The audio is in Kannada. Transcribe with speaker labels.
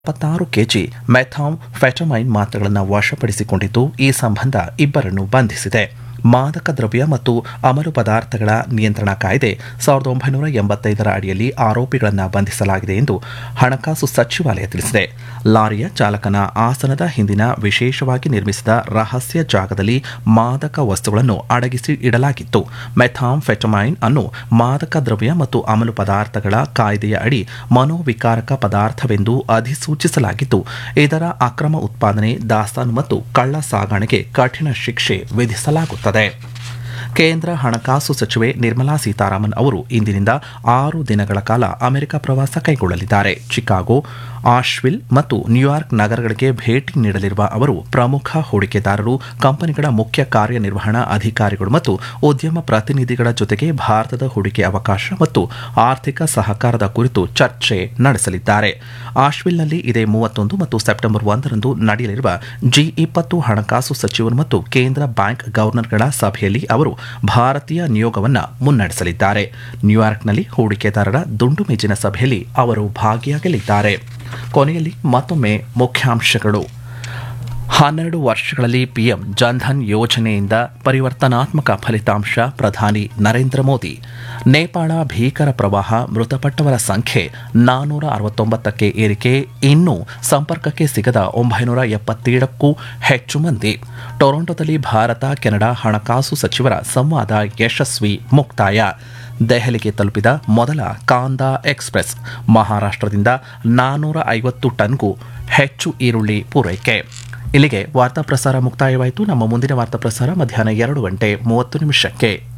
Speaker 1: ಎಪ್ಪತ್ತಾರು ಕೆಜಿ ಮೆಥಾಮ್ ಫೆಟಮೈನ್ ಮಾತ್ರೆಗಳನ್ನು ವಶಪಡಿಸಿಕೊಂಡಿದ್ದು ಈ ಸಂಬಂಧ ಇಬ್ಬರನ್ನು ಬಂಧಿಸಿದೆ ಮಾದಕ ದ್ರವ್ಯ ಮತ್ತು ಅಮಲು ಪದಾರ್ಥಗಳ ನಿಯಂತ್ರಣ ಕಾಯ್ದೆ ಸಾವಿರದ ಒಂಬೈನೂರ ಎಂಬತ್ತೈದರ ಅಡಿಯಲ್ಲಿ ಆರೋಪಿಗಳನ್ನು ಬಂಧಿಸಲಾಗಿದೆ ಎಂದು ಹಣಕಾಸು ಸಚಿವಾಲಯ ತಿಳಿಸಿದೆ ಲಾರಿಯ ಚಾಲಕನ ಆಸನದ ಹಿಂದಿನ ವಿಶೇಷವಾಗಿ ನಿರ್ಮಿಸಿದ ರಹಸ್ಯ ಜಾಗದಲ್ಲಿ ಮಾದಕ ವಸ್ತುಗಳನ್ನು ಅಡಗಿಸಿ ಇಡಲಾಗಿತ್ತು ಮೆಥಾಮ್ ಫೆಟಮೈನ್ ಅನ್ನು ಮಾದಕ ದ್ರವ್ಯ ಮತ್ತು ಅಮಲು ಪದಾರ್ಥಗಳ ಕಾಯ್ದೆಯ ಅಡಿ ಮನೋವಿಕಾರಕ ಪದಾರ್ಥವೆಂದು ಅಧಿಸೂಚಿಸಲಾಗಿದ್ದು ಇದರ ಅಕ್ರಮ ಉತ್ಪಾದನೆ ದಾಸ್ತಾನು ಮತ್ತು ಕಳ್ಳ ಸಾಗಣೆಗೆ ಕಠಿಣ ಶಿಕ್ಷೆ ವಿಧಿಸಲಾಗುತ್ತದೆ ಕೇಂದ್ರ ಹಣಕಾಸು ಸಚಿವೆ ನಿರ್ಮಲಾ ಸೀತಾರಾಮನ್ ಅವರು ಇಂದಿನಿಂದ ಆರು ದಿನಗಳ ಕಾಲ ಅಮೆರಿಕ ಪ್ರವಾಸ ಕೈಗೊಳ್ಳಲಿದ್ದಾರೆ ಚಿಕಾಗೋ ಆಶ್ವಿಲ್ ಮತ್ತು ನ್ಯೂಯಾರ್ಕ್ ನಗರಗಳಿಗೆ ಭೇಟಿ ನೀಡಲಿರುವ ಅವರು ಪ್ರಮುಖ ಹೂಡಿಕೆದಾರರು ಕಂಪನಿಗಳ ಮುಖ್ಯ ಕಾರ್ಯನಿರ್ವಹಣಾ ಅಧಿಕಾರಿಗಳು ಮತ್ತು ಉದ್ಯಮ ಪ್ರತಿನಿಧಿಗಳ ಜೊತೆಗೆ ಭಾರತದ ಹೂಡಿಕೆ ಅವಕಾಶ ಮತ್ತು ಆರ್ಥಿಕ ಸಹಕಾರದ ಕುರಿತು ಚರ್ಚೆ ನಡೆಸಲಿದ್ದಾರೆ ಆಶ್ವಿಲ್ನಲ್ಲಿ ಇದೇ ಮೂವತ್ತೊಂದು ಮತ್ತು ಸೆಪ್ಟೆಂಬರ್ ಒಂದರಂದು ನಡೆಯಲಿರುವ ಜಿ ಇಪ್ಪತ್ತು ಹಣಕಾಸು ಸಚಿವರು ಮತ್ತು ಕೇಂದ್ರ ಬ್ಯಾಂಕ್ ಗವರ್ನರ್ಗಳ ಸಭೆಯಲ್ಲಿ ಅವರು ಭಾರತೀಯ ನಿಯೋಗವನ್ನು ಮುನ್ನಡೆಸಲಿದ್ದಾರೆ ನ್ಯೂಯಾರ್ಕ್ನಲ್ಲಿ ಹೂಡಿಕೆದಾರರ ದುಂಡು ಮೇಜಿನ ಸಭೆಯಲ್ಲಿ ಅವರು ಭಾಗಿಯಾಗಲಿದ್ದಾರೆ ಕೊನೆಯಲ್ಲಿ ಮತ್ತೊಮ್ಮೆ ಮುಖ್ಯಾಂಶಗಳು ಹನ್ನೆರಡು ವರ್ಷಗಳಲ್ಲಿ ಪಿಎಂ ಜನ್ಧನ್ ಯೋಜನೆಯಿಂದ ಪರಿವರ್ತನಾತ್ಮಕ ಫಲಿತಾಂಶ ಪ್ರಧಾನಿ ನರೇಂದ್ರ ಮೋದಿ ನೇಪಾಳ ಭೀಕರ ಪ್ರವಾಹ ಮೃತಪಟ್ಟವರ ಸಂಖ್ಯೆ ನಾನ್ನೂರ ಅರವತ್ತೊಂಬತ್ತಕ್ಕೆ ಏರಿಕೆ ಇನ್ನೂ ಸಂಪರ್ಕಕ್ಕೆ ಸಿಗದ ಒಂಬೈನೂರ ಎಪ್ಪತ್ತೇಳಕ್ಕೂ ಹೆಚ್ಚು ಮಂದಿ ಟೊರೊಂಟೊದಲ್ಲಿ ಭಾರತ ಕೆನಡಾ ಹಣಕಾಸು ಸಚಿವರ ಸಂವಾದ ಯಶಸ್ವಿ ಮುಕ್ತಾಯ ದೆಹಲಿಗೆ ತಲುಪಿದ ಮೊದಲ ಕಾಂದಾ ಎಕ್ಸ್ಪ್ರೆಸ್ ಮಹಾರಾಷ್ಟ್ರದಿಂದ ನಾನ್ನೂರ ಐವತ್ತು ಟನ್ಗೂ ಹೆಚ್ಚು ಈರುಳ್ಳಿ ಪೂರೈಕೆ ಇಲ್ಲಿಗೆ ವಾರ್ತಾ ಪ್ರಸಾರ ಮುಕ್ತಾಯವಾಯಿತು ನಮ್ಮ ಮುಂದಿನ ವಾರ್ತಾ ಪ್ರಸಾರ ಮಧ್ಯಾಹ್ನ ಎರಡು ಗಂಟೆ ಮೂವತ್ತು ನಿಮಿಷಕ್ಕೆ